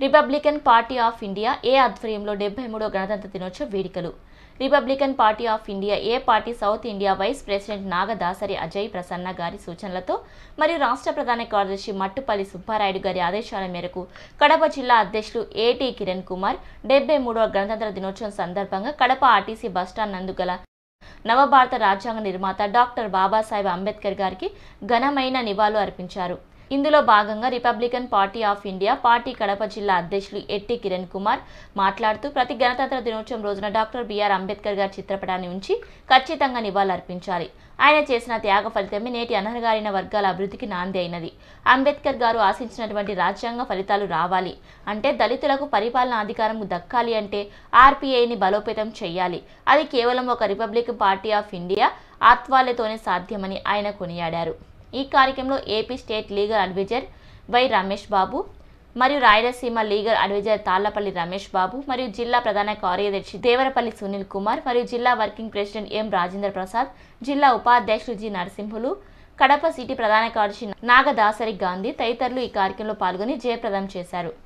Republican party of India A ఆధ్వర్యంలో డెబ్బై మూడో గణతంత్ర దినోత్సవ వేడుకలు Republican party of India A party south India vice president Nagadasari Ajay Prasanna గారి సూచనలతో మరియు రాష్ట్ర ప్రధాన కార్యదర్శి మట్టుపల్లి సుబ్బారాయుడు గారి ఆదేశాల మేరకు కడప జిల్లా అధ్యక్షులు ఏటీ కిరణ్ కుమార్ డెబ్బై మూడవ గణతంత్ర దినోత్సవం సందర్భంగా కడప ఆర్టీసీ బస్టాండ్ నందు గల నవభారత రాజ్యాంగ నిర్మాత డాక్టర్ బాబాసాహెబ్ అంబేద్కర్ గారికి ఘనమైన నివాళులు అర్పించారు ఇందులో భాగంగా Republican party of India party Kadapa జిల్లా అధ్యక్షులు ఎట్టి కిరణ్ కుమార్ మాట్లాడుతూ ప్రతి గణతంత్ర దినోత్సవం రోజున డాక్టర్ బిఆర్ అంబేద్కర్ గారి చిత్రపటాన్ని ఉంచి ఖచ్చితంగా నివాళులర్పించాలి ఆయన చేసిన త్యాగ ఫలితమే నేటి అనర్గారిన వర్గాల అభివృద్ధికి నాంది అయినది అంబేద్కర్ గారు ఆశించినటువంటి రాజ్యాంగ ఫలితాలు రావాలి అంటే దళితులకు పరిపాలనా అధికారం దక్కాలి అంటే ఆర్పీఐని బలోపేతం చేయాలి అది కేవలం ఒక రిపబ్లిక్ పార్టీ ఆఫ్ ఇండియా ఆత్వాలతోనే సాధ్యమని ఆయన కొనియాడారు ఈ కార్యక్రమంలో AP state legal advisor Y Ramesh Babu మరియు రాయలసీమ లీగల్ అడ్వైజర్ తాళ్లపల్లి రమేష్ బాబు మరియు జిల్లా ప్రధాన కార్యదర్శి దేవరపల్లి సునీల్ కుమార్ మరియు జిల్లా working president M Rajendra Prasad జిల్లా ఉపాధ్యక్షులు జి నరసింహులు కడప సిటీ ప్రధాన కార్యదర్శి నాగదాసరి గాంధీ తదితరులు ఈ కార్యక్రమంలో పాల్గొని జయప్రదం చేశారు